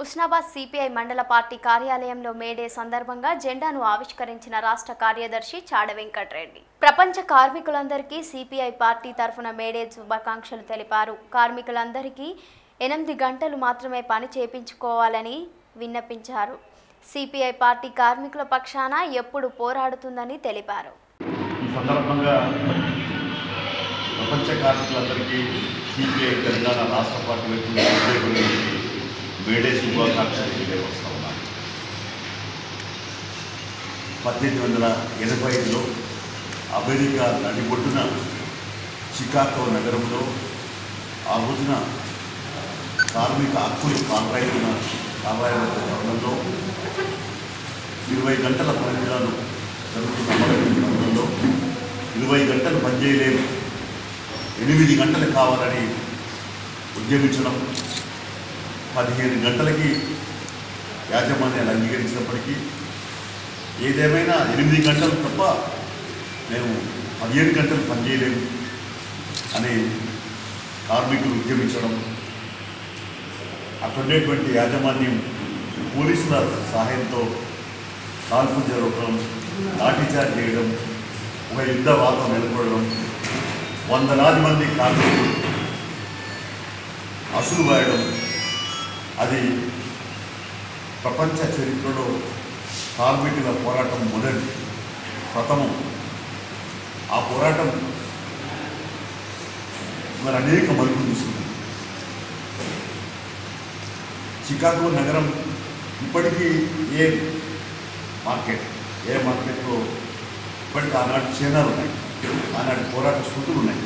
Husnabad CPI మండల party కార్యాలయంలో May Day సందర్భంగా జెండాను ఆవిష్కరించిన రాష్ట్ర కార్యదర్శి చాడ వెంకట్రెడ్డి ప్రపంచ కార్మికులందరికీ సిపిఐ పార్టీ తరఫున మేడే శుభాకాంక్షలు తెలిపారు కార్మికులందరికీ ఎనిమిది గంటలు మాత్రమే పని చేపించుకోవాలని విన్నపించారు సిపిఐ పార్టీ కార్మికుల పక్షాన ఎప్పుడు పోరాడుతుందని తెలిపారు ఈ సందర్భంగా ప్రపంచ కార్మికులందరికీ సిపిఐ తెలంగాణ రాష్ట్ర పార్టీ వైపు ఉద్యోగులకి మేడే శుభాకాంక్షలు తెలియవస్తా ఉన్నాను పద్దెనిమిది వందల ఎనభై ఐదులో అమెరికా నడిబొడ్డున చికాగో నగరంలో ఆ రోజున కార్మిక హక్కులు కాపాడుతున్న కాపాడిన తరుణంలో ఇరవై గంటల పనిదినాలు జరుగుతున్న అమలు తరుణంలో ఇరవై గంటలు పనిచేయలేము ఎనిమిది గంటలు కావాలని ఉద్యమించడం పదిహేను గంటలకి యాజమాన్యాలు అంగీకరించినప్పటికీ ఏదేమైనా ఎనిమిది గంటలు తప్ప మేము పదిహేను గంటలు పనిచేయలేము అని కార్మికులు ఉద్యమించడం అక్కడుండేటువంటి యాజమాన్యం పోలీసుల సహాయంతో కాల్పు జరగడం లాఠీచార్జ్ చేయడం ఒక యుద్ధ వాదం నెలకొనడం వందలాది మంది కార్మికులు అసులు వాయడం అది ప్రపంచ చరిత్రలో కార్మికుల పోరాటం మొదటి ప్రథమం ఆ పోరాటం మరి అనేక మలుపులు తీసుకుంది చికాగో నగరం ఇప్పటికీ ఏ మార్కెట్ ఏ మార్కెట్లో ఇప్పటికీ ఆనాటి చైనాలు ఉన్నాయి ఆనాటి పోరాట స్మృతులు ఉన్నాయి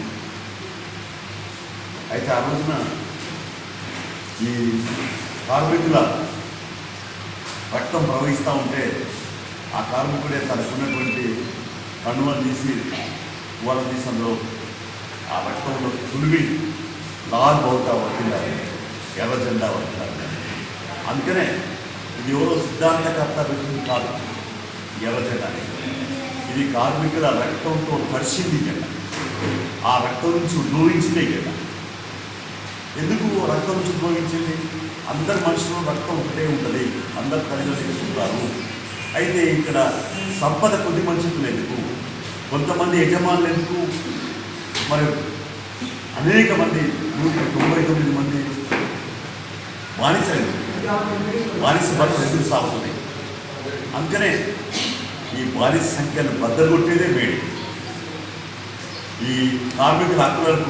అయితే ఆ రోజున ఈ కార్మికుల రక్తం ప్రవహిస్తూ ఉంటే ఆ కార్మికుడే తనకున్నటువంటి కన్నువలు తీసి పూల తీసంలో ఆ రక్తంలో తులివి లాల్ బౌటా వర్తిల్లాలి ఎర్ర జెండా వర్తిల్లాలి అందుకనే ఇది ఎవరో సిద్ధాంతకర్త పెట్టింది కాదు ఎర్ర జెండా అనేది. ఇది కార్మికుల రక్తంతో తడిసింది జెండా ఆ రక్తం నుంచి ఉద్భవించిందే జెండా ఎందుకు రక్తం నుంచి ఉద్భవించింది అందరి మనుషులు రక్తం ఒకటే ఉంటుంది అందరు కలిసి అయితే ఇక్కడ సంపద కొద్ది మనుషులు ఎందుకు కొంతమంది యజమానులు ఎందుకు మరి అనేక మంది నూట తొంభై తొమ్మిది మంది బానిసలు బానిస బట్టలు ఎందుకు సాగుతున్నాయి అందుకనే ఈ బానిస సంఖ్యను బద్దలుకొట్టేదే వేడి ఈ కార్మికుల హక్కులకు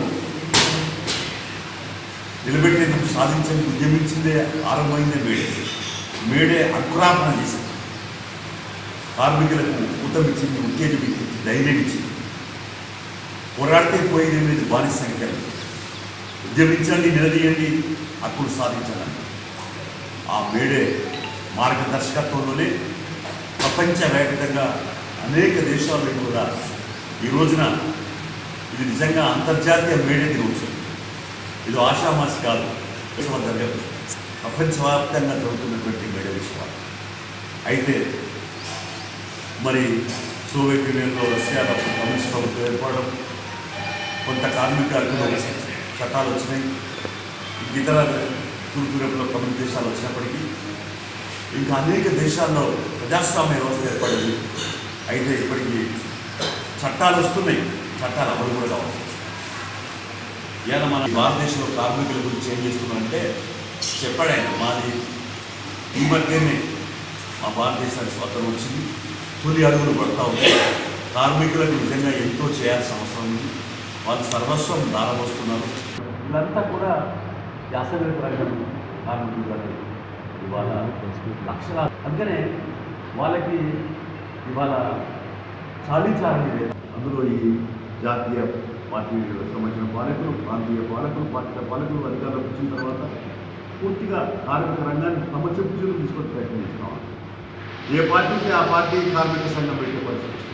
నిలబెట్టేందుకు సాధించేందుకు ఉద్యమించిందే ఆరంభమైందే మేడే మేడే అంకురాపణ చేసింది కార్మికులకు ఊతమిచ్చింది ఉత్తేజం ఇచ్చింది ధైర్యం ఇచ్చింది పోరాడితే పోయేది లేదు బానిస సంఖ్యలు ఉద్యమించండి నిలదీయండి హక్కులు సాధించాలని ఆ మేడే మార్గదర్శకత్వంలోనే ప్రపంచవ్యాప్తంగా అనేక దేశాల్లో కూడా ఈ రోజున ఇది నిజంగా అంతర్జాతీయ మేడే దినోత్సవం ఇది ఆషామాసి కాదు విశ్వవర్ధంగా ప్రపంచవ్యాప్తంగా జరుగుతున్నటువంటి మేడే విషయాలు అయితే మరి సోవియట్ యూనియన్లో రష్యాలో కమ్యూనిస్ట్ ప్రభుత్వం ఏర్పడడం కొంత కార్మిక హక్కులు చట్టాలు వచ్చినాయి ఇతర తూర్పు యూరోప్లో కమ్యూనిస్ట్ దేశాలు వచ్చినప్పటికీ ఇంకా అనేక దేశాల్లో ప్రజాస్వామ్య వ్యవస్థ ఏర్పడింది అయితే ఇప్పటికీ చట్టాలు వస్తున్నాయి చట్టాలు అమలు కూడా కావాలి ఇవాళ మన భారతదేశంలో కార్మికుల గురించి ఏం చేస్తున్నారంటే చెప్పాడు ఆయన మాది ఈ మధ్యనే మా భారతదేశానికి స్వతంత్రం వచ్చింది తొలి అడుగులు పడతా ఉంది కార్మికులకు నిజంగా ఎంతో చేయాల్సిన అవసరం ఉంది వాళ్ళు సర్వస్వం దారవస్తున్నారు వీళ్ళంతా కూడా యాసవేత రంగం కార్మికులు అనేది ఇవాళ లక్షల అందుకనే వాళ్ళకి ఇవాళ సాధించాలని లేదు అందులో ఈ జాతీయ పార్టీలకు సంబంధించిన పాలకులు ప్రాంతీయ పాలకులు పార్టీల పాలకులు అధికారులకు వచ్చిన తర్వాత పూర్తిగా కార్మిక రంగాన్ని తమ చెప్పులు తీసుకొని ప్రయత్నిస్తున్నాం ఏ పార్టీకి ఆ పార్టీ కార్మిక సంఘం పెట్టే పరిస్థితి వస్తుంది.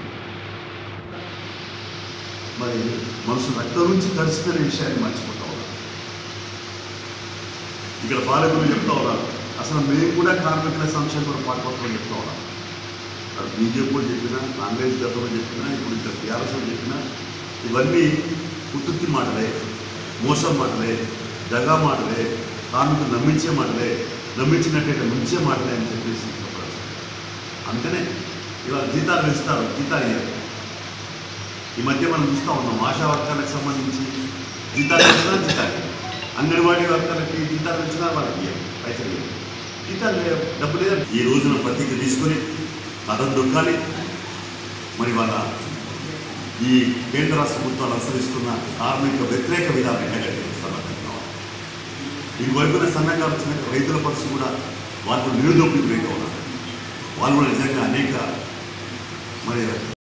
మరి మనుషులు రక్తం నుంచి తడిసిన విషయాన్ని మర్చిపోతా ఉన్నారు ఇక్కడ పాలకులు చెప్తా ఉన్నారు అసలు మేము కూడా కార్మికుల సంక్షేమ పాటుపత్రం చెప్తా ఉన్నాం అది బీజేపీ కూడా చెప్పినా కాంగ్రెస్ గతంలో చెప్పినా ఇప్పుడు ఇక్కడ టీఆర్ఎస్ వాళ్ళు చెప్పినా ఇవన్నీ ఉత్తుత్తి మాటలే మోసం మాటలే దగా మాటలే కార్మికులు నమ్మించే మాటలే నమ్మించినట్టయితే మంచిగా మాట్లాడని చెప్పేసి చెప్పారు అందుకనే ఇవాళ జీతాలు పెంచుతారు జీతాలు ఇవ్వరు ఈ మధ్య మనం చూస్తూ ఉన్నాం ఆశా వర్గాలకు సంబంధించి జీతాలు పెంచినా జీతాలు ఇవ్వరు. అంగన్వాడీ వర్గాలకి జీతాలు పెంచినా వాళ్ళకి ఇవ్వరు పైసలు ఇవ్వరు జీతాలు లేవు డబ్బు లేదు ఈ రోజున ప్రతిజ్ఞ తీసుకొని కథం దొక్కాలి మరి వాళ్ళ ఈ కేంద్ర రాష్ట్ర ప్రభుత్వాలు అనుసరిస్తున్న కార్మిక వ్యతిరేక విధానం ఎండగట్టి ఈ వైపున సన్నకారు వచ్చిన రైతుల పరిస్థితి కూడా వాళ్ళు నిరుదోపికి గురైగా ఉన్నారు వాళ్ళు కూడా నిజంగా అనేక మరి